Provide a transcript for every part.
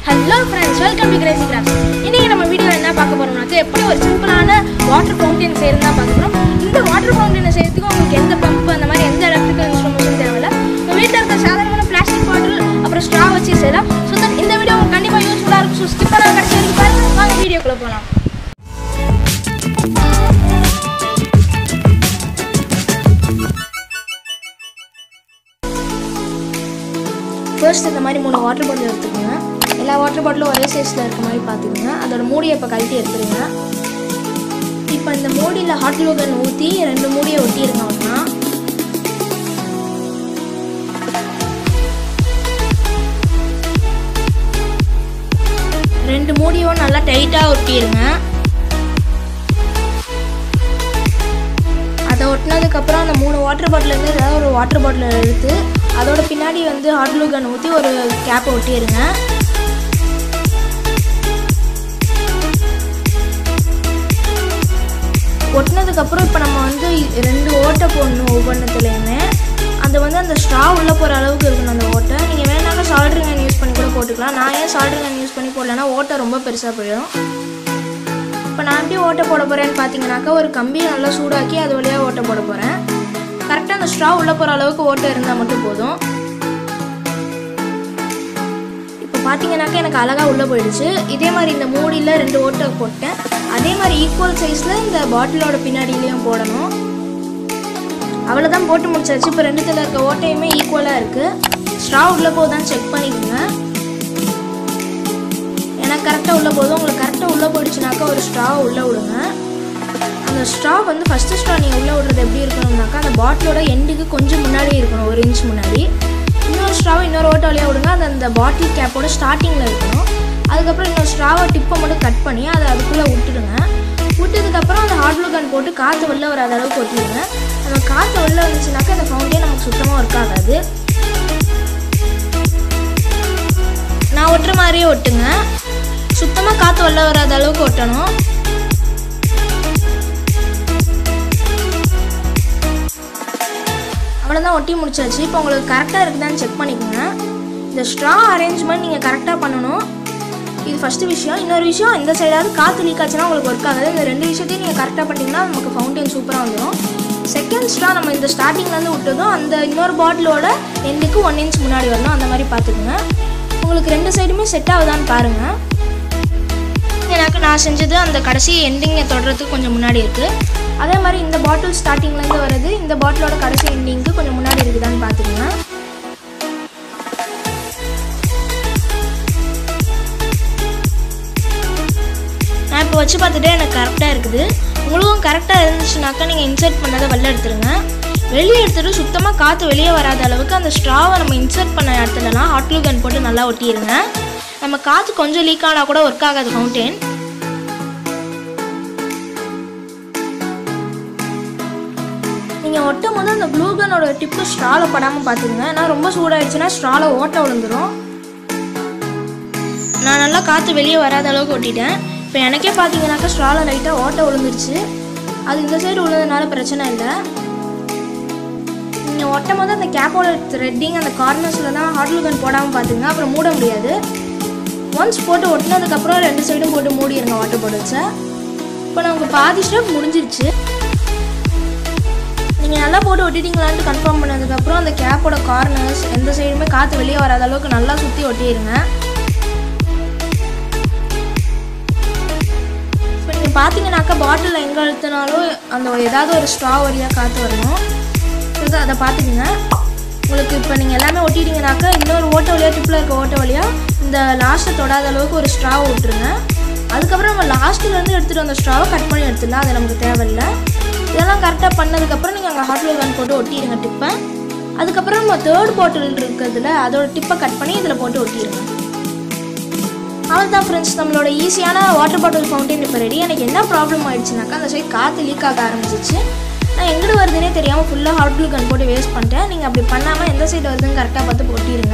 hello friends welcome to Crazy Craft இன்னைக்கு நம்ம video என்ன பார்க்க போறோம்னாக்க எப்படி ஒரு சிம்பிளான வாட்டர் ஃபவுண்டைன் செய்யறது தான் பார்க்க போறோம் இந்த வாட்டர் ஃபவுண்டைனை செய்யறதுக்கு உங்களுக்கு எந்த பம்ப் அந்த மாதிரி எந்த எலக்ட்ரிக்கல் இன்ஸ்ட்ருமெண்ட்ஸும் தேவையில்ல உங்க வீட்டில் இருக்க சாதாரணமான பிளாஸ்டிக் பாட்டில் அப்புறம் ஸ்ட்ரா வச்சு செய்யலாம் ஸோ தட் இந்த வீடியோ உங்களுக்கு கண்டிப்பாக யூஸ்ஃபுல்லாக இருக்கும் ஸோ ஸ்கிப் பண்ண கடைசி வரைக்கும் பாருங்க வாங்க வீடியோக்குள்ள போகலாம் ஃபர்ஸ்ட் இந்த மாதிரி மூணு வாட்டர் பாட்டில் எடுத்துக்கோங்க எல்லா வாட்டர் பாட்டிலும் ஒரே சைஸில் இருக்க மாதிரி பார்த்துக்கோங்க அதோட மூடியை இப்போ கழட்டி எடுத்துருங்க இப்போ இந்த மூடியில் ஹாட் லோகன் ஊற்றி ரெண்டு மூடியை ஒட்டியிருங்க அப்படின்னா ரெண்டு மூடியும் நல்லா டைட்டாக ஒட்டிடுங்க அதை ஒட்டினதுக்கப்புறம் அந்த மூணு வாட்டர் பாட்டிலேருந்து ஏதாவது ஒரு வாட்டர் பாட்டில் எடுத்து அதோட பின்னாடி வந்து ஹாட் க்ளூ கன் ஊற்றி ஒரு கேப்பை ஒட்டிடுங்க ஒட்டினதுக்கப்புறம் இப்போ நம்ம வந்து ரெண்டு ஓட்டை போடணும் ஒவ்வொன்றத்துலேயுமே அது வந்து அந்த ஸ்ட்ரா உள்ளே போகிற அளவுக்கு இருக்கணும் அந்த ஓட்டை நீங்கள் வேணாலும் சால்ட்ரிங் கன் யூஸ் பண்ணி கூட போட்டுக்கலாம் நான் ஏன் சால்ட்ரிங் கன் யூஸ் பண்ணி போடலன்னா ஓட்டை ரொம்ப பெருசாக போயிடும் இப்போ நான் எப்படி ஓட்டை போட போகிறேன்னு பார்த்தீங்கன்னாக்கா ஒரு கம்பியை நல்லா சூடாக்கி அது வழியாக ஓட்டை போட போகிறேன் கரெக்டாக அந்த ஸ்ட்ரா உள்ளே போகிற அளவுக்கு ஓட்டை இருந்தால் மட்டும் போதும் இப்போ பார்த்தீங்கன்னாக்கா எனக்கு அழகாக உள்ளே போயிடுச்சு இதே மாதிரி இந்த மூடியில் ரெண்டு ஓட்டை போட்டேன் அதே மாதிரி ஈக்குவல் சைஸில் இந்த பாட்டிலோட பின்னாடியிலையும் போடணும் அவ்வளோதான் போட்டு முடிச்சாச்சு இப்போ ரெண்டுத்தில் இருக்க ஓட்டையுமே ஈக்குவலாக இருக்குது ஸ்ட்ரா உள்ளே போகுதான்னு செக் பண்ணிக்கோங்க எனக்கு கரெக்டாக உள்ளே போதும் உங்களுக்கு கரெக்டாக உள்ளே போயிடுச்சுனாக்கா ஒரு ஸ்ட்ராவை உள்ளே விடுங்க அந்த ஸ்ட்ரா வந்து ஃபஸ்ட்டு ஸ்ட்ரா நீங்கள் உள்ளே விடுறது எப்படி இருக்கணும்னாக்கா அந்த பாட்டிலோட எண்டுக்கு கொஞ்சம் முன்னாடி இருக்கணும் ஒரு இன்ச் முன்னாடி இன்னொரு ஸ்ட்ராவை இன்னொரு ஓட்ட வழியாக விடுங்க அது அந்த பாட்டில் கேப்போட ஸ்டார்டிங்கில் இருக்கணும் அதுக்கப்புறம் இன்னொரு ஸ்ட்ராவை டிப்பை மட்டும் கட் பண்ணி அதை அதுக்குள்ளே விட்டுடுங்க விட்டதுக்கப்புறம் அந்த ஹாட் க்ளூ கன் போட்டு காற்று வெளில வராத அளவுக்கு ஒட்டிடுங்க நம்ம காற்று வெளில வந்துச்சுனாக்கா அந்த ஃபவுண்டே நமக்கு சுத்தமாக ஒர்க் ஆகாது நான் ஒட்டுற மாதிரியே ஒட்டுங்க சுத்தமாக காற்று வெளில வராத அளவுக்கு ஒட்டணும் அவ்வளோதான் ஒட்டி முடிச்சாச்சு இப்போ உங்களுக்கு கரெக்டாக இருக்குதான்னு செக் பண்ணிக்கோங்க இந்த ஸ்ட்ரா அரேஞ்ச்மெண்ட் நீங்கள் கரெக்டாக பண்ணணும் இது ஃபஸ்ட்டு விஷயம் இன்னொரு விஷயம் இந்த சைடாவது காற்று லீக் ஆச்சுன்னா உங்களுக்கு ஒர்க் ஆகாது இந்த ரெண்டு விஷயத்தையும் நீங்கள் கரெக்டாக பண்ணிங்கன்னா நமக்கு ஃபவுண்டைன் சூப்பராக வந்துடும் செகண்ட் ஸ்ட்ரா நம்ம இந்த ஸ்டார்டிங்லேருந்து விட்டதும் அந்த இன்னொரு பாட்டிலோட எண்டுக்கு ஒன் இன்ச் முன்னாடி வரணும் அந்த மாதிரி பார்த்துக்குங்க உங்களுக்கு ரெண்டு சைடுமே செட் ஆகுதான்னு பாருங்கள் எனக்கு நான் செஞ்சது அந்த கடைசி எண்டிங்கை தொடுறதுக்கு கொஞ்சம் முன்னாடி இருக்குது அதே மாதிரி இந்த பாட்டில் ஸ்டார்டிங்லேருந்து வருது இந்த பாட்டிலோட கடைசி எண்டிங்க்கு கொஞ்சம் முன்னாடி இருக்குதான்னு பார்த்துக்கோங்க நான் இப்போ வச்சு பார்த்துட்டு எனக்கு கரெக்டாக இருக்குது உங்களுக்கும் கரெக்டாக இருந்துச்சுனாக்கா நீங்கள் இன்சர்ட் பண்ணதை வெளில எடுத்துருங்க வெளியே எடுத்துட்டு சுத்தமாக காற்று வெளியே வராத அளவுக்கு அந்த ஸ்ட்ராவை நம்ம இன்சர்ட் பண்ண இடத்துலலாம் ஹாட் க்ளூ கன் போட்டு நல்லா ஒட்டிடுங்க நம்ம காற்று கொஞ்சம் லீக் ஆனால் கூட ஒர்க் ஆகாது ஃபவுண்டெயின் நீங்கள் ஒட்டும் போது அந்த க்ளூகனோட டிப்பு ஸ்ட்ராவில் படாமல் பார்த்துக்குங்க ஏன்னா ரொம்ப சூடாயிடுச்சுன்னா ஸ்ட்ராவில் ஓட்டை விழுந்துடும் நான் நல்லா காற்று வெளியே வராத அளவுக்கு ஒட்டிட்டேன் இப்போ எனக்கே பார்த்தீங்கன்னாக்கா ஸ்ட்ராவில் லைட்டாக ஓட்டை விழுந்துருச்சு அது இந்த சைடு உள்ளதுனால பிரச்சனை இல்லை நீங்கள் ஒட்டும் போது அந்த கேப்போட த்ரெட்டிங் அந்த கார்னர்ஸில் தான் ஹாட் கன் போடாமல் பார்த்துங்க அப்புறம் மூட முடியாது ஒன்ஸ் போட்டு ஒட்டினதுக்கப்புறம் ரெண்டு சைடும் போட்டு மூடிடுங்க வாட்டர் பாட்டில்ஸை இப்போ நமக்கு பாதி ஸ்டெப் முடிஞ்சிருச்சு நீங்கள் நல்லா போட்டு ஒட்டிட்டீங்களான்ட்டு கன்ஃபார்ம் பண்ணதுக்கப்புறம் அந்த கேப்போட கார்னர்ஸ் எந்த சைடுமே காற்று வெளியே வராத அளவுக்கு நல்லா சுற்றி ஒட்டிடுங்க இப்போ நீங்கள் பார்த்தீங்கன்னாக்கா பாட்டில் எங்கே அழுத்தினாலும் அந்த ஏதாவது ஒரு ஸ்ட்ரா வழியாக காற்று வரணும் ஸோ அதை பார்த்துக்குங்க உங்களுக்கு இப்போ நீங்கள் எல்லாமே ஒட்டிட்டீங்கனாக்கா இன்னொரு ஓட்ட வழியாக டிப்பில் இருக்க ஓட்ட வழியாக இந்த லாஸ்ட்டை தொடாத அளவுக்கு ஒரு ஸ்ட்ராவை விட்டுருங்க அதுக்கப்புறம் நம்ம லாஸ்ட்டுலேருந்து எடுத்துகிட்டு வந்த ஸ்ட்ராவை கட் பண்ணி எடுத்துடலாம் அது நமக்கு தேவையில்லை இதெல்லாம் கரெக்டாக பண்ணதுக்கப்புறம் நீங்கள் அங்கே ஹாட் கன் போட்டு ஒட்டிடுங்க டிப்பை அதுக்கப்புறம் நம்ம தேர்ட் பாட்டில் இருக்கிறதுல அதோட டிப்பை கட் பண்ணி இதில் போட்டு ஒட்டிடுங்க அவ்வளோதான் ஃப்ரெண்ட்ஸ் நம்மளோட ஈஸியான வாட்டர் பாட்டில் ஃபவுண்டைன் இப்போ ரெடி எனக்கு என்ன ப்ராப்ளம் ஆயிடுச்சுனாக்கா அந்த சைடு காற்று லீக் ஆக ஆரம்பிச்சிச்சு நான் எங்கிட்டு வருதுன்னே தெரியாமல் ஃபுல்லாக ஹாட் க்ளூ கன் போட்டு வேஸ்ட் பண்ணிட்டேன் நீங்கள் அப்படி பண்ணாமல் எந்த சைடு வருதுன்னு கரெக்டாக பார்த்து ஒட்டிடுங்க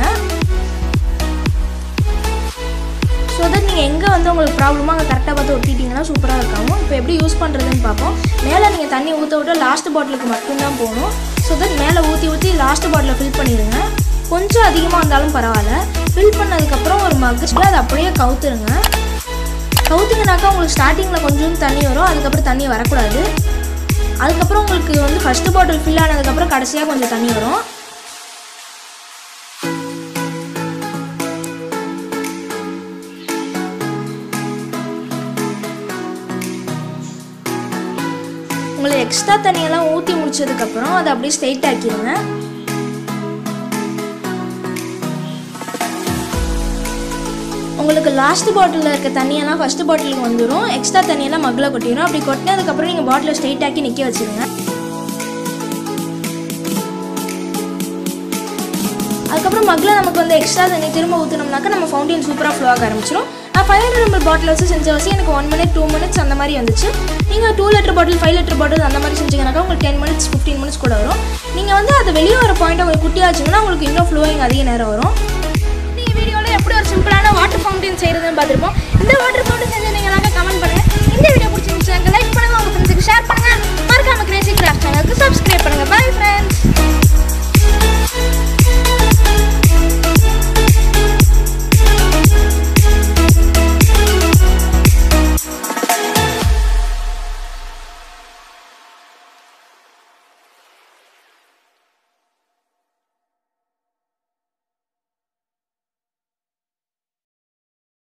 ஸோ தட் நீங்கள் எங்கே வந்து உங்களுக்கு ப்ராப்ளமாக அங்கே கரெக்டாக பார்த்து ஒட்டிட்டீங்கன்னா சூப்பராக இருக்காங்க இப்போ எப்படி யூஸ் பண்ணுறதுன்னு பார்ப்போம் மேலே நீங்கள் தண்ணி ஊற்ற விட்டு லாஸ்ட் பாட்டிலுக்கு மட்டும்தான் போகணும் ஸோ தட் மேலே ஊற்றி ஊற்றி லாஸ்ட் பாட்டிலில் ஃபில் பண்ணிடுங்க கொஞ்சம் அதிகமாக இருந்தாலும் பரவாயில்ல ஃபில் பண்ணதுக்கப்புறம் ஒரு மக்கு அதை அப்படியே கவுத்துருங்க கவுத்துங்கனாக்கா உங்களுக்கு ஸ்டார்டிங்கில் கொஞ்சம் தண்ணி வரும் அதுக்கப்புறம் தண்ணி வரக்கூடாது அதுக்கப்புறம் உங்களுக்கு வந்து ஃபஸ்ட்டு பாட்டில் ஃபில் ஆனதுக்கப்புறம் கடைசியாக கொஞ்சம் தண்ணி வரும் உங்களுக்கு எக்ஸ்ட்ரா தண்ணியெல்லாம் ஊற்றி முடிச்சதுக்கப்புறம் அதை அப்படியே ஸ்ட்ரெயிட் ஆக்கிடுங்க உங்களுக்கு லாஸ்ட் பாட்டிலில் இருக்க தண்ணியெல்லாம் ஃபஸ்ட்டு பாட்டிலுக்கு வந்துடும் எக்ஸ்ட்ரா தண்ணியெல்லாம் மக்கில் கொட்டிடும் அப்படி கொட்டினதுக்கப்புறம் நீங்கள் பாட்டிலை ஸ்ட்ரெயிட் ஆக்கி நிற்க வச்சுருங்க அதுக்கப்புறம் மக்கில் நமக்கு வந்து எக்ஸ்ட்ரா தண்ணி திரும்ப ஊற்றினோம்னாக்கா நம்ம ஃபவுண்டைன் சூப்பராக ஃப்ளோ ஆக ஆரம்பிச்சிடும் நான் ஃபைவ் ஹண்ட்ரட் எம்எல் பாட்டில் வச்சு செஞ்ச வச்சு எனக்கு ஒன் மினிட் டூ மினிட்ஸ் அந்த மாதிரி வந்துச்சு நீங்கள் two litre bottle five litre bottle அந்த மாதிரி செஞ்சீங்கன்னாக்கா உங்களுக்கு டென் மினிட்ஸ் ஃபிஃப்டீன் மினிட்ஸ் கூட வரும் நீங்கள் வந்து அது வெளியே வர பாயிண்ட் உங்களுக்கு குட்டியாச்சுங்கன்னா உங்களுக்கு இன்னும் ஃப்ளோயிங் அதிக நேரம் வரும் இந்த வீடியோவில் எப்படி ஒரு சிம்பிளான வாட்டர் ஃபவுண்டைன்